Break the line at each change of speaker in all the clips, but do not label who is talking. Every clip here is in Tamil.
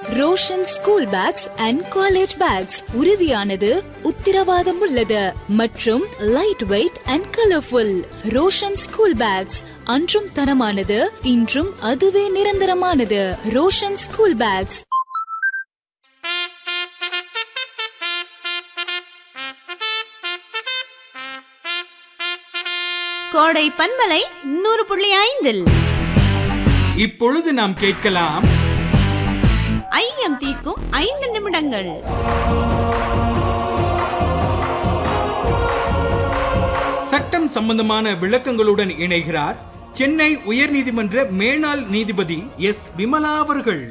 Roshan school bags and college bags உறுதியானது உத்தரவாதம் உள்ளது மற்றும் light weight and colourful Roshan school bags அன்றும் தரமானது இன்றும் அதுவே நிரந்தரமானது ரோஷன் ஸ்கூல் பேக்ஸ்
கோடை பண்பலை நூறு புள்ளி ஐந்தில்
இப்பொழுது நாம் கேட்கலாம்
ஐயம் தீர்க்கும் ஐந்து நிமிடங்கள்
சட்டம் சம்பந்தமான விளக்கங்களுடன் இணைகிறார் சென்னை உயர்நீதிமன்ற மேனாள் நீதிபதி எஸ் விமலா அவர்கள்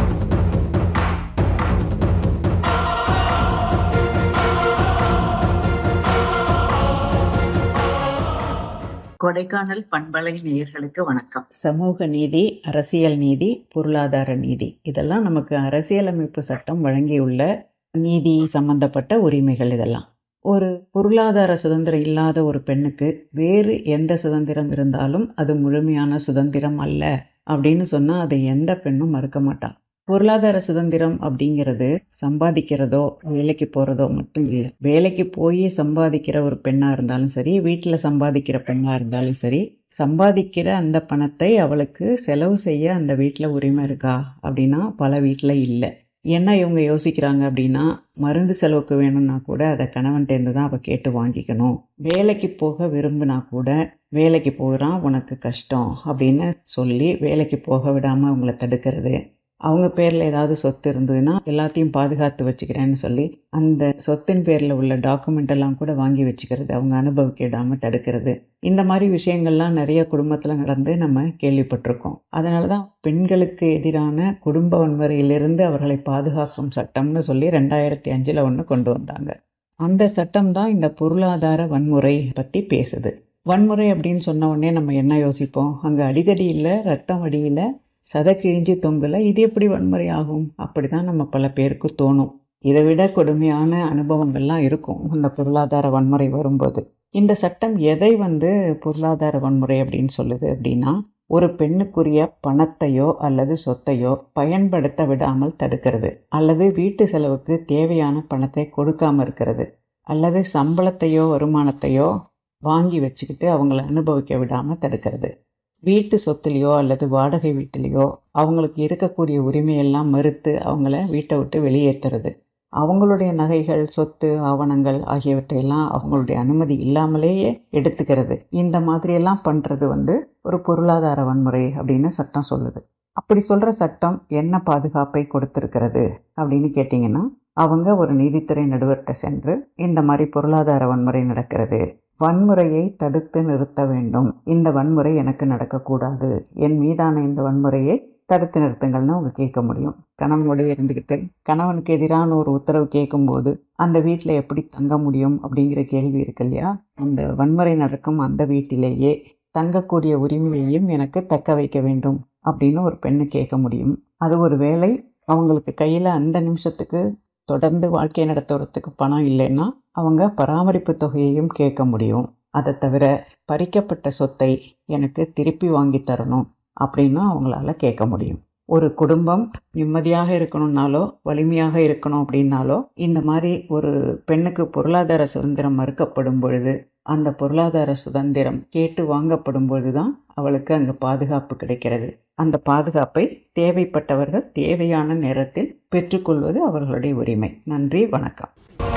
கொடைக்கானல் பண்பலை நேயர்களுக்கு வணக்கம்
சமூக நீதி அரசியல் நீதி பொருளாதார நீதி இதெல்லாம் நமக்கு அரசியலமைப்பு சட்டம் வழங்கியுள்ள நீதி சம்பந்தப்பட்ட உரிமைகள் இதெல்லாம் ஒரு பொருளாதார சுதந்திரம் இல்லாத ஒரு பெண்ணுக்கு வேறு எந்த சுதந்திரம் இருந்தாலும் அது முழுமையான சுதந்திரம் அல்ல அப்படின்னு சொன்னால் அதை எந்த பெண்ணும் மறுக்க மாட்டான் பொருளாதார சுதந்திரம் அப்படிங்கிறது சம்பாதிக்கிறதோ வேலைக்கு போகிறதோ மட்டும் இல்லை வேலைக்கு போய் சம்பாதிக்கிற ஒரு பெண்ணாக இருந்தாலும் சரி வீட்டில் சம்பாதிக்கிற பெண்ணாக இருந்தாலும் சரி சம்பாதிக்கிற அந்த பணத்தை அவளுக்கு செலவு செய்ய அந்த வீட்டில் உரிமை இருக்கா அப்படின்னா பல வீட்டில் இல்லை என்ன இவங்க யோசிக்கிறாங்க அப்படின்னா மருந்து செலவுக்கு வேணும்னா கூட அதை கணவன்கிட்டேருந்து தான் அவள் கேட்டு வாங்கிக்கணும் வேலைக்கு போக விரும்பினா கூட வேலைக்கு போகிறான் உனக்கு கஷ்டம் அப்படின்னு சொல்லி வேலைக்கு போக விடாமல் அவங்கள தடுக்கிறது அவங்க பேரில் ஏதாவது சொத்து இருந்ததுன்னா எல்லாத்தையும் பாதுகாத்து வச்சுக்கிறேன்னு சொல்லி அந்த சொத்தின் பேரில் உள்ள டாக்குமெண்ட் எல்லாம் கூட வாங்கி வச்சுக்கிறது அவங்க அனுபவிக்க விடாமல் தடுக்கிறது இந்த மாதிரி விஷயங்கள்லாம் நிறைய குடும்பத்தில் நடந்து நம்ம கேள்விப்பட்டிருக்கோம் அதனால தான் பெண்களுக்கு எதிரான குடும்ப வன்முறையிலிருந்து அவர்களை பாதுகாக்கும் சட்டம்னு சொல்லி ரெண்டாயிரத்தி அஞ்சில் ஒன்று கொண்டு வந்தாங்க அந்த சட்டம் தான் இந்த பொருளாதார வன்முறை பற்றி பேசுது வன்முறை அப்படின்னு சொன்ன உடனே நம்ம என்ன யோசிப்போம் அங்கே அடிதடி இல்லை ரத்தம் வடியில் சத கிழிஞ்சு தொங்கல இது எப்படி வன்முறை ஆகும் அப்படி தான் நம்ம பல பேருக்கு தோணும் இதை விட கொடுமையான அனுபவங்கள்லாம் இருக்கும் இந்த பொருளாதார வன்முறை வரும்போது இந்த சட்டம் எதை வந்து பொருளாதார வன்முறை அப்படின்னு சொல்லுது அப்படின்னா ஒரு பெண்ணுக்குரிய பணத்தையோ அல்லது சொத்தையோ பயன்படுத்த விடாமல் தடுக்கிறது அல்லது வீட்டு செலவுக்கு தேவையான பணத்தை கொடுக்காம இருக்கிறது அல்லது சம்பளத்தையோ வருமானத்தையோ வாங்கி வச்சுக்கிட்டு அவங்கள அனுபவிக்க விடாமல் தடுக்கிறது வீட்டு சொத்துலேயோ அல்லது வாடகை வீட்டிலேயோ அவங்களுக்கு இருக்கக்கூடிய உரிமையெல்லாம் மறுத்து அவங்கள வீட்டை விட்டு வெளியேற்றுறது அவங்களுடைய நகைகள் சொத்து ஆவணங்கள் ஆகியவற்றையெல்லாம் அவங்களுடைய அனுமதி இல்லாமலேயே எடுத்துக்கிறது இந்த மாதிரியெல்லாம் பண்ணுறது வந்து ஒரு பொருளாதார வன்முறை அப்படின்னு சட்டம் சொல்லுது அப்படி சொல்கிற சட்டம் என்ன பாதுகாப்பை கொடுத்துருக்கிறது அப்படின்னு கேட்டிங்கன்னா அவங்க ஒரு நீதித்துறை நடுவர்கிட்ட சென்று இந்த மாதிரி பொருளாதார வன்முறை நடக்கிறது வன்முறையை தடுத்து நிறுத்த வேண்டும் இந்த வன்முறை எனக்கு நடக்கக்கூடாது என் மீதான இந்த வன்முறையை தடுத்து நிறுத்துங்கள்னு அவங்க கேட்க முடியும் கணவனோடய இருந்துக்கிட்டு கணவனுக்கு எதிரான ஒரு உத்தரவு கேட்கும்போது அந்த வீட்டில் எப்படி தங்க முடியும் அப்படிங்கிற கேள்வி இருக்கு இல்லையா அந்த வன்முறை நடக்கும் அந்த வீட்டிலேயே தங்கக்கூடிய உரிமையையும் எனக்கு தக்க வைக்க வேண்டும் அப்படின்னு ஒரு பெண்ணு கேட்க முடியும் அது ஒரு வேலை அவங்களுக்கு கையில் அந்த நிமிஷத்துக்கு தொடர்ந்து வாழ்க்கை நடத்துறதுக்கு பணம் இல்லைன்னா அவங்க பராமரிப்பு தொகையையும் கேட்க முடியும் அதை தவிர பறிக்கப்பட்ட சொத்தை எனக்கு திருப்பி வாங்கி தரணும் அப்படின்னு அவங்களால கேட்க முடியும் ஒரு குடும்பம் நிம்மதியாக இருக்கணும்னாலோ வலிமையாக இருக்கணும் அப்படின்னாலோ இந்த மாதிரி ஒரு பெண்ணுக்கு பொருளாதார சுதந்திரம் மறுக்கப்படும் பொழுது அந்த பொருளாதார சுதந்திரம் கேட்டு வாங்கப்படும் பொழுது தான் அவளுக்கு அங்கே பாதுகாப்பு கிடைக்கிறது அந்த பாதுகாப்பை தேவைப்பட்டவர்கள் தேவையான நேரத்தில் பெற்றுக்கொள்வது அவர்களுடைய உரிமை நன்றி வணக்கம்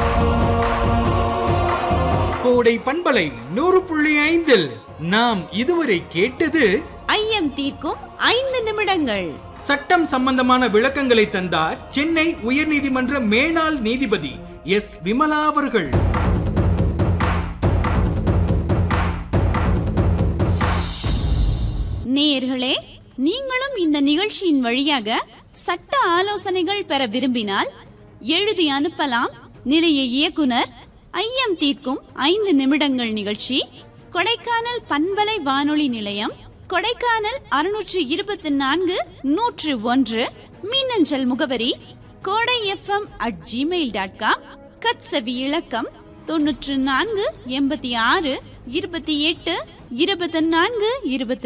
கோடை பண்பலை நூறு புள்ளி ஐந்தில் நாம் இதுவரை கேட்டது
ஐயம் தீர்க்கும் ஐந்து நிமிடங்கள்
சட்டம் சம்பந்தமான விளக்கங்களை தந்தார் சென்னை உயர்நீதிமன்ற மேனாள் நீதிபதி எஸ் விமலா அவர்கள்
நேயர்களே நீங்களும் இந்த நிகழ்ச்சியின் வழியாக சட்ட ஆலோசனைகள் பெற விரும்பினால் எழுதி அனுப்பலாம் நிலைய இயக்குனர் ஐயம் தீர்க்கும் ஐந்து நிமிடங்கள் நிகழ்ச்சி கொடைக்கானல் பண்பலை வானொலி நிலையம் கொடைக்கானல் அறுநூற்று இருபத்தி நான்கு நூற்று ஒன்று மின்னஞ்சல் முகவரி Kodai F M at Gmail dot com கட்சவி இலக்கம் தொன்னூற்று நான்கு எண்பத்தி ஆறு இருபத்தி எட்டு இருபத்தி நான்கு இருபத்தி